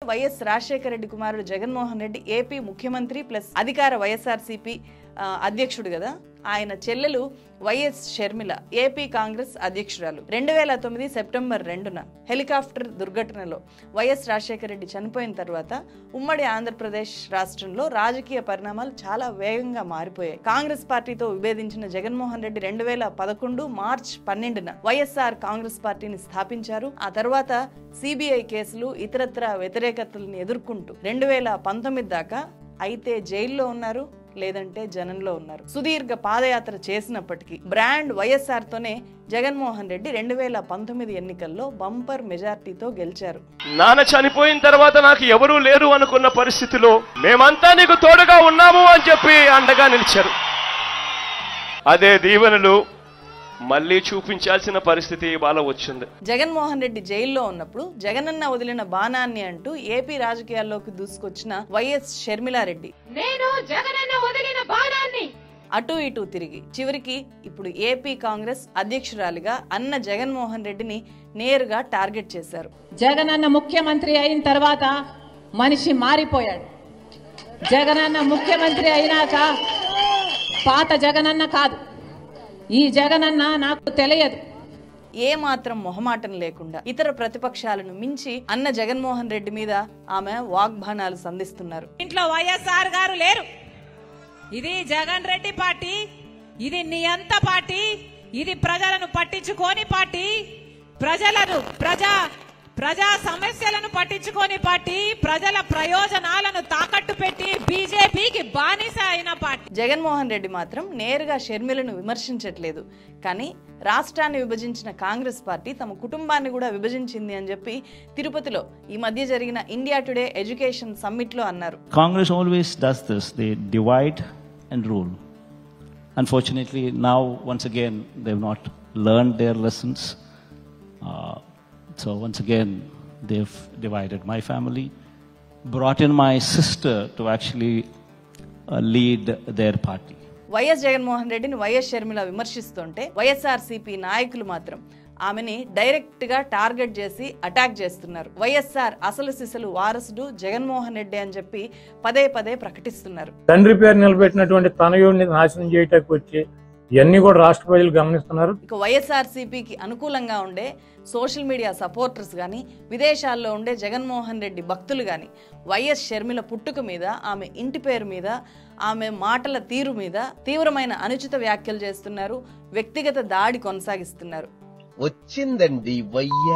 YS Rajasekhara Reddy కుమారుడు Jaganmohan Reddy AP ముఖ్యమంత్రి plus అధికార వైఎస్ఆర్సీపీ ఆ, అధ్యక్షుడు కదా ఆయన చెల్లెలు వైఎస్ షర్మిల ఏపీ కాంగ్రెస్ అధ్యక్షురాలు రెండు వేల తొమ్మిది సెప్టెంబర్ రెండున హెలికాప్టర్ దుర్ఘటనలో వైఎస్ రాజశేఖర రెడ్డి చనిపోయిన తర్వాత ఉమ్మడి ఆంధ్రప్రదేశ్ రాష్ట్రంలో రాజకీయ పరిణామాలు చాలా వేగంగా మారిపోయాయి కాంగ్రెస్ పార్టీతో విభేదించిన జగన్మోహన్ రెడ్డి రెండు వేల పదకొండు మార్చ్ పన్నెండున వైఎస్ఆర్ కాంగ్రెస్ పార్టీని స్థాపించారు ఆ తర్వాత సిబిఐ కేసులు ఇతరత్ర వ్యతిరేకతలను ఎదుర్కొంటూ రెండు వేల పంతొమ్మిది దాకా అయితే జైల్లో ఉన్నారు లేదంటే జనంలో ఉన్నారు సుదీర్ఘ పాదయాత్ర చేసినప్పటికీ బ్రాండ్ వైఎస్ఆర్ తోనే జగన్మోహన్ రెడ్డి రెండు వేల పంతొమ్మిది ఎన్నికల్లో బంపర్ మెజార్టీతో గెలిచారు నాన్న చనిపోయిన తర్వాత నాకు ఎవరూ లేరు అనుకున్న పరిస్థితిలో మేమంతా నీకు తోడుగా ఉన్నాము అని చెప్పి అండగా నిలిచారు అదే దీవెనలు మళ్ళీ చూపించాల్సిన పరిస్థితి ఇవాళ వచ్చింది జగన్మోహన్ రెడ్డి జైల్లో ఉన్నప్పుడు జగనన్న వదిలిన బాణాన్ని అంటూ ఏపీ రాజకీయాల్లోకి దూసుకొచ్చిన వైఎస్ షర్మిలారెడ్డి నేను జగనన్న వదిలిన బాణాన్ని అటు ఇటు తిరిగి చివరికి ఇప్పుడు ఏపీ కాంగ్రెస్ అధ్యక్షురాలిగా అన్న జగన్మోహన్ రెడ్డిని నేరుగా టార్గెట్ చేశారు జగనన్న ముఖ్యమంత్రి అయిన తర్వాత మనిషి మారిపోయాడు జగనన్న ముఖ్యమంత్రి అయినాక పాత జగనన్న కాదు ఈ జగనన్న నాకు తెలియదు ఏ మాత్రం మొహమాటం లేకుండా ఇతర ప్రతిపక్షాలను మించి అన్న జగన్మోహన్ రెడ్డి మీద ఆమె వాగ్బాణాలు సంధిస్తున్నారు ఇంట్లో వైఎస్ఆర్ గారు లేరు ఇది జగన్ రెడ్డి పార్టీ ఇది నియంత పార్టీ ఇది ప్రజలను పట్టించుకోని పార్టీ ప్రజలను ప్రజా ప్రజా సమస్యలను పట్టించుకోని పార్టీ ప్రజల ప్రయోజనాలను తాకట్టు పెట్టి బీజేపీకి బానిస అయిన పార్టీ జగన్మోహన్ రెడ్డి మాత్రం నేరుగా షర్మిలను విమర్శించట్లేదు కానీ రాష్ట్రాన్ని విభజించిన కాంగ్రెస్ పార్టీ తమ కుటుంబాన్ని కూడా విభజించింది అని చెప్పి తిరుపతిలో ఈ మధ్య జరిగిన ఇండియా టుడే ఎడ్యుకేషన్ సమ్మిట్లో అన్నారు Congress always does this. They divide and rule. Unfortunately, now, once again, they've not learned their lessons. Uh, so, once again, they've divided my family, brought in my sister to actually uh, lead their party. YS Jaganmohan రెడ్డిని YS Sharmila విమర్శిస్తుంటే YSR నాయకులు మాత్రం ఆమెని direct గా target చేసి attack చేస్తున్నారు వైఎస్ఆర్ అసలు సిసలు వారసుడు జగన్మోహన్ రెడ్డి అని చెప్పి పదే పదే ప్రకటిస్తున్నారు తండ్రి పేరు నిలబెట్టినటువంటి తనయుడిని నాశనం చేయటానికి వచ్చి ఇవన్నీ కూడా రాష్ట్ర ప్రజలు గమనిస్తున్నారు ఇక వైఎస్ఆర్సీపీకి అనుకూలంగా ఉండే సోషల్ మీడియా సపోర్టర్స్ కానీ విదేశాల్లో ఉండే జగన్మోహన్ రెడ్డి భక్తులు కానీ వైఎస్ షర్మిల పుట్టుక మీద ఆమె ఇంటి పేరు మీద ఆమె మాటల తీరు మీద తీవ్రమైన అనుచిత వ్యాఖ్యలు చేస్తున్నారు వ్యక్తిగత దాడి కొనసాగిస్తున్నారు వచ్చిందండి వయ్య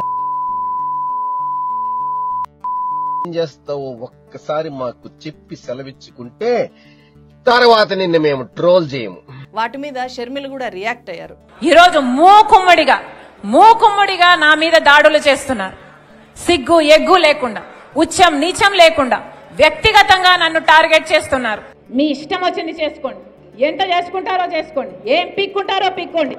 ఏం చేస్తావో ఒక్కసారి మాకు చెప్పి సెలవిచ్చుకుంటే తర్వాత నిన్ను మేము ట్రోల్ చేయము వాటి మీద షర్మిల కూడా రియాక్ట్ అయ్యారు ఈరోజు మూకుమ్మడిగా మూకుమ్మడిగా నా మీద దాడులు చేస్తున్నారు సిగ్గు ఎగ్గు లేకుండా ఉచ్చం నీచం లేకుండా వ్యక్తిగతంగా నన్ను టార్గెట్ చేస్తున్నారు మీ ఇష్టం వచ్చింది చేసుకోండి ఎంత చేసుకుంటారో చేసుకోండి ఏం పిక్కుంటారో పిక్కోండి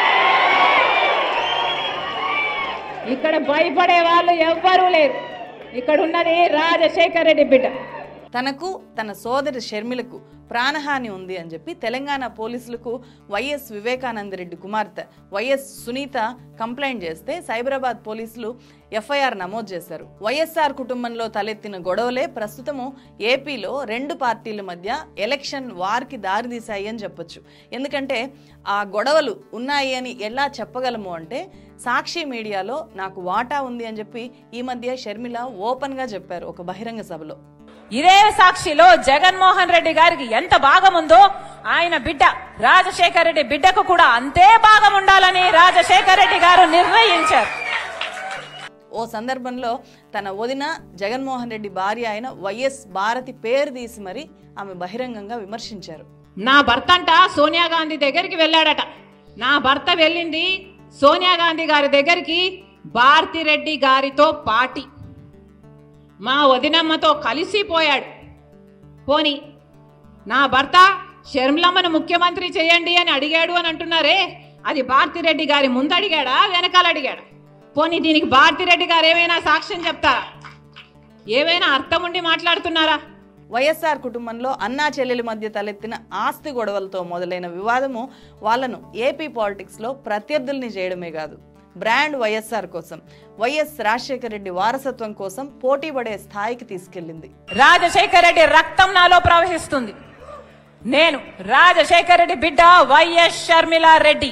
ఇక్కడ భయపడే వాళ్ళు ఎవ్వరూ లేరు ఇక్కడ ఉన్నది రాజశేఖర్ రెడ్డి బిడ్డ తనకు తన సోదరి షర్మిలకు ప్రాణహాని ఉంది అని చెప్పి తెలంగాణ పోలీసులకు వైఎస్ వివేకానంద రెడ్డి కుమార్తె వైఎస్ సునీత కంప్లైంట్ చేస్తే సైబరాబాద్ పోలీసులు ఎఫ్ఐఆర్ నమోదు చేశారు వైఎస్ఆర్ కుటుంబంలో తలెత్తిన గొడవలే ప్రస్తుతము ఏపీలో రెండు పార్టీల మధ్య ఎలక్షన్ వార్కి దారితీశాయి అని చెప్పొచ్చు ఎందుకంటే ఆ గొడవలు ఉన్నాయి అని ఎలా చెప్పగలము అంటే సాక్షి మీడియాలో నాకు వాటా ఉంది అని చెప్పి ఈ మధ్య షర్మిల ఓపెన్గా చెప్పారు ఒక బహిరంగ సభలో ఇదే సాక్షిలో జగన్మోహన్ రెడ్డి గారికి ఎంత భాగం ఉందో ఆయన బిడ్డ రాజశేఖర్ రెడ్డి బిడ్డకు కూడా అంతే భాగం ఉండాలని రాజశేఖర్ రెడ్డి గారు నిర్ణయించారు ఓ సందర్భంలో తన వదిన జగన్మోహన్ రెడ్డి భార్య అయిన వైఎస్ భారతి పేరు తీసి మరి ఆమె బహిరంగంగా విమర్శించారు నా భర్త అంట సోనియా గాంధీ దగ్గరికి వెళ్ళాడట నా భర్త వెళ్ళింది సోనియా గాంధీ గారి దగ్గరికి భారతిరెడ్డి గారితో పాటి మా వదినమ్మతో కలిసిపోయాడు పోని నా భర్త షర్మిలమ్మను ముఖ్యమంత్రి చేయండి అని అడిగాడు అని అంటున్నారే అది భారతిరెడ్డి గారి ముందు అడిగాడా వెనకాల అడిగాడా పోనీ దీనికి భారతిరెడ్డి గారు ఏమైనా సాక్ష్యం చెప్తారా ఏమైనా అర్థం ఉండి మాట్లాడుతున్నారా వైఎస్ఆర్ కుటుంబంలో అన్నా చెల్లెల మధ్య తలెత్తిన ఆస్తి గొడవలతో మొదలైన వివాదము వాళ్ళను ఏపీ పాలిటిక్స్లో ప్రత్యర్థుల్ని చేయడమే కాదు బ్రాండ్ వైఎస్ఆర్ కోసం వైఎస్ రాజశేఖర రెడ్డి వారసత్వం కోసం పోటీ పడే స్థాయికి తీసుకెళ్లింది రాజశేఖర రెడ్డి రక్తం నాలో ప్రవహిస్తుంది నేను రాజశేఖర రెడ్డి బిడ్డ వైఎస్ షర్మిలా రెడ్డి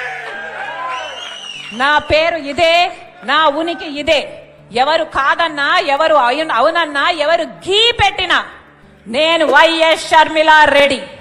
నా పేరు ఇదే నా ఉనికి ఇదే ఎవరు కాదన్నా ఎవరు అవున- అవునన్నా ఎవరు గీ పెట్టినా నేను వైఎస్ షర్మిలా రెడ్డి